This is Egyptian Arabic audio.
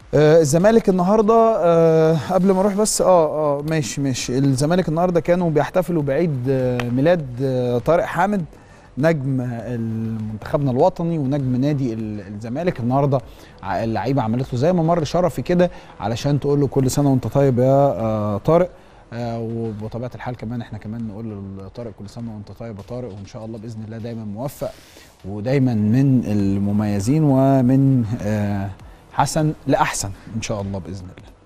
آه الزمالك النهارده آه قبل ما اروح بس اه اه ماشي ماشي الزمالك النهارده كانوا بيحتفلوا بعيد آه ميلاد آه طارق حامد نجم منتخبنا الوطني ونجم نادي ال- الزمالك النهارده ع- اللعيبه عملت له زي ممر شرفي كده علشان تقول له كل سنه وانت طيب يا آه طارق آه وبطبيعه الحال كمان احنا كمان نقول لطارق كل سنه وانت طيب يا طارق وان شاء الله باذن الله دايما موفق ودايما من المميزين ومن آه حسن لاحسن ان شاء الله باذن الله